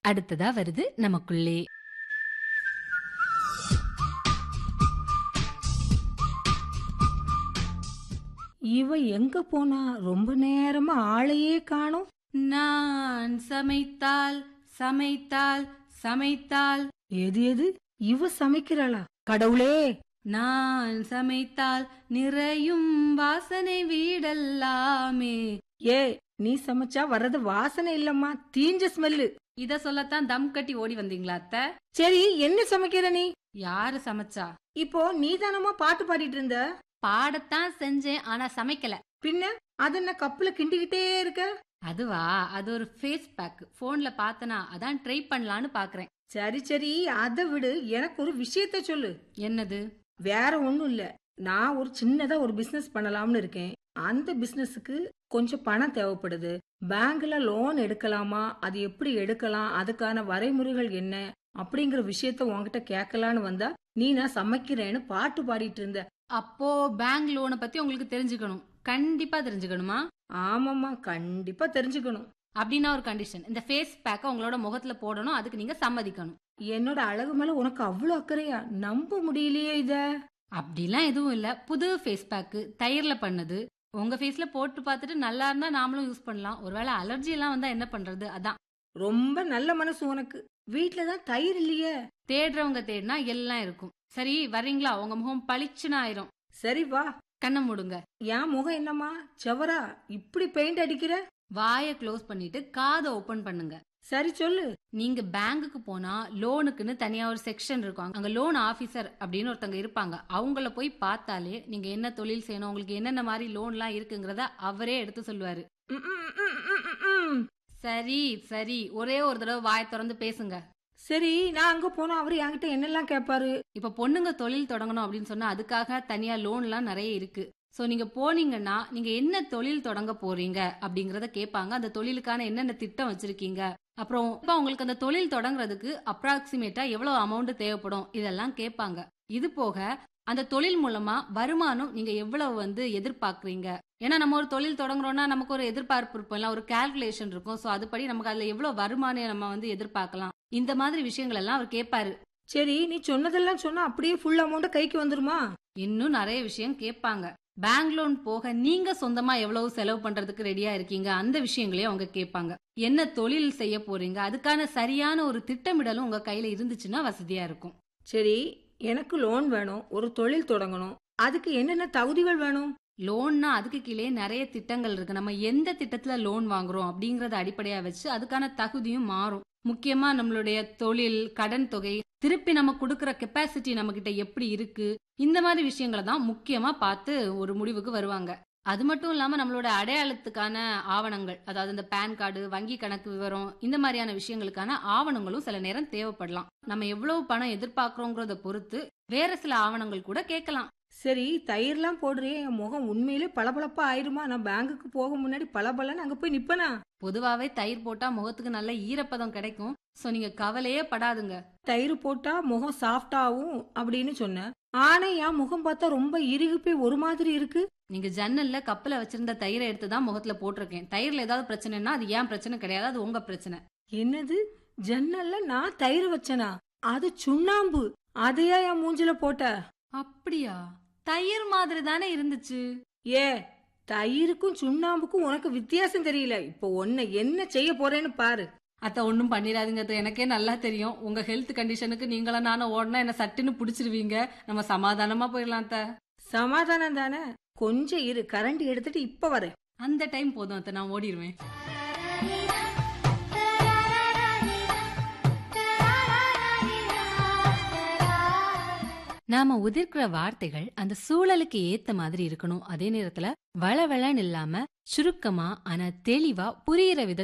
அடுத்ததா வருது நமக்குள்ளே இவ எங்க போனா ரொம்ப நேரமா ஆளையே காணோம் நான் சமைத்தால் சமைத்தால் சமைத்தால் எது எது இவ சமைக்கிறாளா கடவுளே நான் சமைத்தால் நிறையும் வாசனை வீடல்லாமே ஏ நீ சமைச்சா வர்றது வாசனை இல்லம்மா தீஞ்ச ஸ்மெல்லு இத சொல்லத்தான் தம் கட்டி ஓடி வந்தீங்களா அத்த சரி என்ன சமைக்கிற நீ யாரு சமைச்சா இப்போ நீ தானமா பாட்டு பாடிட்டு இருந்த பாடத்தான் செஞ்சேன் ஆனா சமைக்கல பின்ன அது என்ன கப்புல கிண்டிக்கிட்டே இருக்க அதுவா அது ஒரு ஃபேஸ் பேக் போன்ல பார்த்தனா அதான் ட்ரை பண்ணலான்னு பாக்குறேன் சரி சரி அதை விடு எனக்கு ஒரு விஷயத்த சொல்லு என்னது வேற ஒண்ணும் இல்ல நான் ஒரு சின்னதா ஒரு பிசினஸ் பண்ணலாம்னு இருக்கேன் அந்த பிசினஸுக்கு கொஞ்சம் பணம் தேவைப்படுது பேங்க்ல லோன் எடுக்கலாமா அது எப்படி எடுக்கலாம் அதுக்கான வரைமுறைகள் என்ன அப்படிங்கிற விஷயத்த உன்கிட்ட கேட்கலான்னு வந்தா நீ நான் சமைக்கிறேன்னு பாட்டு பாடிட்டு இருந்த அப்போ பேங்க் லோனை பத்தி உங்களுக்கு தெரிஞ்சுக்கணும் கண்டிப்பா தெரிஞ்சுக்கணுமா ஆமாம்மா கண்டிப்பா தெரிஞ்சுக்கணும் அப்படின்னா ஒரு கண்டிஷன் இந்த ஃபேஸ் பேக்கை உங்களோட முகத்துல போடணும் அதுக்கு நீங்க சம்மதிக்கணும் என்னோட அழகு மேல உனக்கு அவ்வளவு அக்கறையா நம்ப முடியலையே இத அப்படிலாம் எதுவும் இல்ல புது ஃபேஸ் பேக்கு தயிர்ல பண்ணது உங்க ஃபேஸ்ல போட்டு பார்த்துட்டு நல்லா இருந்தா நாமளும் யூஸ் பண்ணலாம் ஒருவேளை அலர்ஜி எல்லாம் வந்தா என்ன பண்றது அதான் ரொம்ப நல்ல மனசு உனக்கு வீட்ல தான் தயிர் இல்லையே தேடுறவங்க தேடினா எல்லாம் இருக்கும் சரி வர்றீங்களா உங்க முகம் பளிச்சுன்னு ஆயிரும் சரி வா கண்ணை மூடுங்க என் முகம் என்னம்மா செவரா இப்படி பெயிண்ட் அடிக்கிற வாயை க்ளோஸ் பண்ணிட்டு காதை ஓபன் பண்ணுங்க சரி சொல்லு நீங்க பேங்குக்கு போனா லோனுக்குன்னு தனியா ஒரு செக்ஷன் இருக்கும் அங்க லோன் ஆபீசர் அப்படின்னு ஒருத்தங்க இருப்பாங்க அவங்கள போய் பார்த்தாலே நீங்க என்ன தொழில் செய்யணும் உங்களுக்கு என்னென்ன மாதிரி லோன்லாம் இருக்குங்கிறத அவரே எடுத்து சொல்லுவாரு ம், ம், ம், ம், ம், ம். சரி சரி ஒரே ஒரு தடவை வாயை திறந்து பேசுங்க சரி நான் அங்க போனா அவரு என்கிட்ட என்னெல்லாம் கேட்பாரு இப்ப பொண்ணுங்க தொழில் தொடங்கணும் அப்படின்னு சொன்னா அதுக்காக தனியா லோன்லாம் நிறைய இருக்கு சோ நீங்க போனீங்கன்னா நீங்க என்ன தொழில் தொடங்க போறீங்க அப்படிங்கறத கேட்பாங்க அந்த தொழிலுக்கான என்னென்ன திட்டம் வச்சிருக்கீங்க அப்புறம் இப்ப உங்களுக்கு அந்த தொழில் தொடங்குறதுக்கு அப்ராக்சிமேட்டா எவ்வளவு அமௌண்ட் தேவைப்படும் இதெல்லாம் கேட்பாங்க இது போக அந்த தொழில் மூலமா வருமானம் நீங்க எவ்வளவு வந்து எதிர்பார்க்கறீங்க ஏன்னா நம்ம ஒரு தொழில் தொடங்குறோம்னா நமக்கு ஒரு எதிர்பார்ப்பு இருக்கும் இல்ல ஒரு கால்குலேஷன் இருக்கும் சோ அதுபடி நமக்கு அதுல எவ்வளவு வருமானம் நம்ம வந்து எதிர்பார்க்கலாம் இந்த மாதிரி விஷயங்கள் எல்லாம் அவர் கேட்பாரு சரி நீ சொன்னதெல்லாம் சொன்னா அப்படியே ஃபுல் அமௌண்ட் கைக்கு வந்துருமா இன்னும் நிறைய விஷயம் கேட்பாங்க பேங்க் லோன் போக நீங்க சொந்தமா எவ்வளவு செலவு பண்றதுக்கு ரெடியா இருக்கீங்க அந்த விஷயங்களையும் அவங்க கேட்பாங்க என்ன தொழில் செய்ய போறீங்க அதுக்கான சரியான ஒரு திட்டமிடலும் உங்க கையில இருந்துச்சுன்னா வசதியா இருக்கும் சரி எனக்கு லோன் வேணும் ஒரு தொழில் தொடங்கணும் அதுக்கு என்னென்ன தகுதிகள் வேணும் லோன்னா அதுக்கு கீழே நிறைய திட்டங்கள் இருக்கு நம்ம எந்த திட்டத்துல லோன் வாங்குறோம் அப்படிங்கறத அடிப்படையா வச்சு அதுக்கான தகுதியும் மாறும் முக்கியமா நம்மளுடைய தொழில் கடன் தொகை திருப்பி நம்ம கொடுக்கற கெப்பாசிட்டி நம்ம கிட்ட எப்படி இருக்கு இந்த மாதிரி விஷயங்களை தான் முக்கியமா பார்த்து ஒரு முடிவுக்கு வருவாங்க அது மட்டும் இல்லாம நம்மளோட அடையாளத்துக்கான ஆவணங்கள் அதாவது இந்த பேன் கார்டு வங்கி கணக்கு விவரம் இந்த மாதிரியான விஷயங்களுக்கான ஆவணங்களும் சில நேரம் தேவைப்படலாம் நம்ம எவ்வளவு பணம் எதிர்பார்க்கிறோங்கிறத பொறுத்து வேற சில ஆவணங்கள் கூட கேட்கலாம் சரி தயிர்லாம் போடுறியே என் முகம் உண்மையிலே பளபளப்பா ஆயிருமா நான் பேங்குக்கு போக முன்னாடி பளபளன்னு அங்க போய் நிப்பனா பொதுவாவே தயிர் போட்டா முகத்துக்கு நல்ல ஈரப்பதம் கிடைக்கும் சோ நீங்க கவலையே படாதுங்க தயிர் போட்டா முகம் சாஃப்டாவும் அப்படின்னு சொன்னேன் ஆனா என் முகம் பார்த்தா ரொம்ப இறுகி போய் ஒரு மாதிரி இருக்கு நீங்க ஜன்னல்ல கப்பல வச்சிருந்த தயிரை எடுத்து தான் முகத்துல போட்டிருக்கேன் தயிர்ல ஏதாவது பிரச்சனைனா அது ஏன் பிரச்சனை கிடையாது அது உங்க பிரச்சனை என்னது ஜன்னல்ல நான் தயிர் வச்சனா அது சுண்ணாம்பு அதையா என் மூஞ்சில போட்ட அப்படியா தயிர் மாதிரி தானே இருந்துச்சு ஏ தயிருக்கும் சுண்ணாம்புக்கும் உனக்கு வித்தியாசம் தெரியல இப்போ உன்னை என்ன செய்ய போறேன்னு பாரு அத்த ஒண்ணும் பண்ணிடாதீங்க அத்தை. எனக்கே நல்லா தெரியும் உங்க ஹெல்த் கண்டிஷனுக்கு நீங்களா நானும் ஓடனா என்ன சட்டுன்னு புடிச்சிருவீங்க நம்ம சமாதானமா போயிடலாம் அத்த சமாதானம் தானே கொஞ்சம் இரு கரண்ட் எடுத்துட்டு இப்ப வரேன் அந்த டைம் போதும் அத்த நான் ஓடிடுவேன் நாம உதிர்க்கிற வார்த்தைகள் அந்த சூழலுக்கு ஏத்த மாதிரி இருக்கணும் அதே நேரத்துல வளவளன்னு இல்லாம சுருக்கமா ஆனா தெளிவா புரியிற விதத்துல